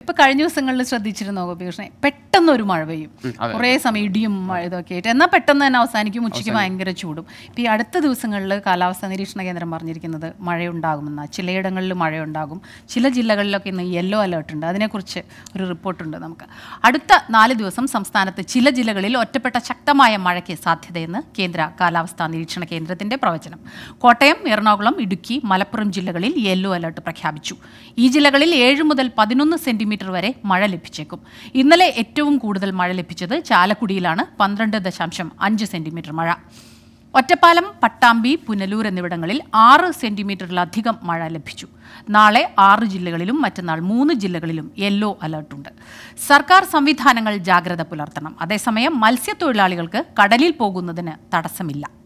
ഇപ്പൊ കഴിഞ്ഞ ദിവസങ്ങളിൽ ശ്രദ്ധിച്ചിരുന്നോ ഗോപികൃഷ്ണൻ പെട്ടെന്ന് ഒരു മഴ പെയ്യും കുറേ സമയം ഇടിയും മഴ ഇതൊക്കെ ആയിട്ട് എന്നാൽ പെട്ടെന്ന് തന്നെ അവസാനിക്കും ഉച്ചയ്ക്ക് ഭയങ്കര ചൂടും ഇപ്പൊ ഈ അടുത്ത ദിവസങ്ങളിൽ കാലാവസ്ഥാ നിരീക്ഷണ കേന്ദ്രം പറഞ്ഞിരിക്കുന്നത് മഴയുണ്ടാകുമെന്ന ചിലയിടങ്ങളിൽ മഴയുണ്ടാകും ചില ജില്ലകളിലൊക്കെ ഇന്ന് യെല്ലോ അലേർട്ട് ഉണ്ട് അതിനെക്കുറിച്ച് ഒരു റിപ്പോർട്ടുണ്ട് നമുക്ക് അടുത്ത നാല് ദിവസം സംസ്ഥാനത്ത് ചില ജില്ലകളിൽ ഒറ്റപ്പെട്ട ശക്തമായ മഴയ്ക്ക് സാധ്യതയെന്ന് കേന്ദ്ര കാലാവസ്ഥാ നിരീക്ഷണ കേന്ദ്രത്തിന്റെ പ്രവചനം കോട്ടയം എറണാകുളം ഇടുക്കി മലപ്പുറം ജില്ലകളിൽ യെല്ലോ അലേർട്ട് പ്രഖ്യാപിച്ചു ഈ ജില്ലകളിൽ ഏഴ് മുതൽ പതിനൊന്ന് സെന്റിമീറ്റർ വരെ മഴ ലഭിച്ചേക്കും ഇന്നലെ ഏറ്റവും കൂടുതൽ മഴ ലഭിച്ചത് ചാലക്കുടിയിലാണ് പന്ത്രണ്ട് ദശാംശം അഞ്ച് സെന്റിമീറ്റർ മഴ ഒറ്റപ്പാലം പട്ടാമ്പി പുനലൂർ എന്നിവിടങ്ങളിൽ ആറ് സെന്റിമീറ്ററിലധികം മഴ ലഭിച്ചു നാളെ ആറ് ജില്ലകളിലും മറ്റന്നാൾ മൂന്ന് ജില്ലകളിലും യെല്ലോ അലർട്ടുണ്ട് സർക്കാർ സംവിധാനങ്ങൾ ജാഗ്രത പുലർത്തണം അതേസമയം മത്സ്യത്തൊഴിലാളികൾക്ക് കടലിൽ പോകുന്നതിന് തടസ്സമില്ല